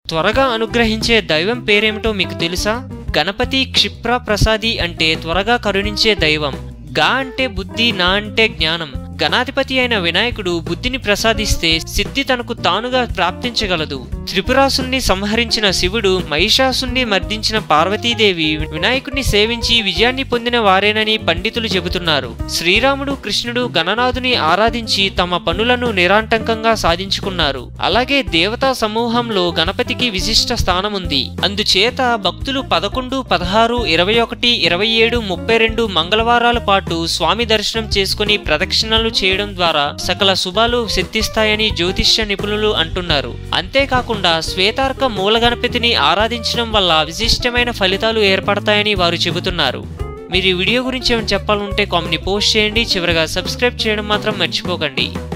త్వరగా అనుగ్రహించే దైవం పేరేమిటో మీకు తెలుసా గణపతి క్షిప్ర ప్రసాది అంటే త్వరగా కరుణించే దైవం గా అంటే బుద్ధి నా అంటే జ్ఞానం గణాధిపతి అయిన వినాయకుడు బుద్ధిని ప్రసాదిస్తే సిద్ధి తనకు తానుగా ప్రాప్తించగలదు త్రిపురాసుని సంహరించిన శివుడు మహిషాసుని మర్దించిన పార్వతీదేవి వినాయకుడిని సేవించి విజయాన్ని పొందిన వారేనని పండితులు చెబుతున్నారు శ్రీరాముడు కృష్ణుడు గణనాథుని ఆరాధించి తమ పనులను నిరాంటంకంగా సాధించుకున్నారు అలాగే దేవతా సమూహంలో గణపతికి విశిష్ట స్థానముంది అందుచేత భక్తులు పదకొండు పదహారు ఇరవై ఒకటి ఇరవై ఏడు ముప్పై రెండు మంగళవారాల పాటు స్వామి దర్శనం చేసుకుని ప్రదక్షిణలు చేయడం ద్వారా సకల శుభాలు సిద్ధిస్తాయని జ్యోతిష్య నిపుణులు అంటున్నారు అంతేకాకుండా శ్వేతార్క మూల గణపతిని ఆరాధించడం వల్ల విశిష్టమైన ఫలితాలు ఏర్పడతాయని వారు చెబుతున్నారు మీరు ఈ వీడియో గురించి ఏమైనా చెప్పాలంటే కామెంట్ని పోస్ట్ చేయండి చివరగా సబ్స్క్రైబ్ చేయడం మాత్రం మర్చిపోకండి